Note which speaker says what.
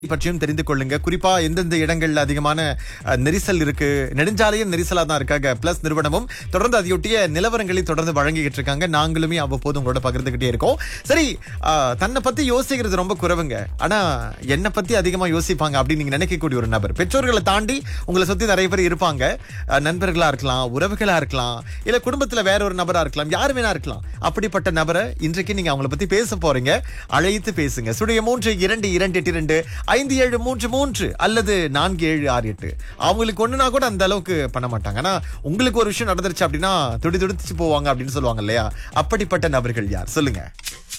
Speaker 1: பற்றியும் தெரிந்து கொள்ளுங்க குறிப்பா எந்தெந்த இடங்கள்ல அதிகமான அஹ், நெரிசல் இருக்கு நெடுஞ்சாலையும் நெரிசலா தான் இருக்காங்க பிளஸ் நிறுவனமும் தொடர்ந்து அதையொட்டிய நிலவரங்களை தொடர்ந்து வழங்கிக்கிட்டு இருக்காங்க நாங்களுமே அவ்வப்போது உங்களோட பகிர்ந்துகிட்டே இருக்கோம் சரி அஹ், தன்னை பத்தி யோசிக்கிறது ரொம்ப குறைவுங்க ஆனா என்னை பத்தி அதிகமா யோசிப்பாங்க அப்படின்னு நீங்க நினைக்கக்கூடிய ஒரு நபர் பெற்றோர்களை தாண்டி உங்களை சுத்தி நிறைய பேர் இருப்பாங்க அஹ், நண்பர்களா இருக்கலாம் உறவுகளா இருக்கலாம் இல்ல குடும்பத்துல வேற ஒரு நபரா இருக்கலாம் யார் வேணா இருக்கலாம் அப்படிப்பட்ட நபரை இன்றைக்கு நீங்க அவங்கள பத்தி பேச போறீங்க அழைத்து பேசுங்க சுடைய மூன்று இரண்டு இரண்டு எட்டு இரண்டு ஐந்து ஏழு மூன்று மூன்று அல்லது நான்கு ஏழு ஆறு எட்டு அவங்களுக்கு ஒண்ணுனா கூட அந்த அளவுக்கு பண்ண மாட்டாங்க ஆனா உங்களுக்கு ஒரு விஷயம் நடந்துருச்சு அப்படின்னா துடி துடிச்சு போவாங்க அப்படின்னு சொல்லுவாங்க இல்லையா அப்படிப்பட்ட நபர்கள் யார் சொல்லுங்க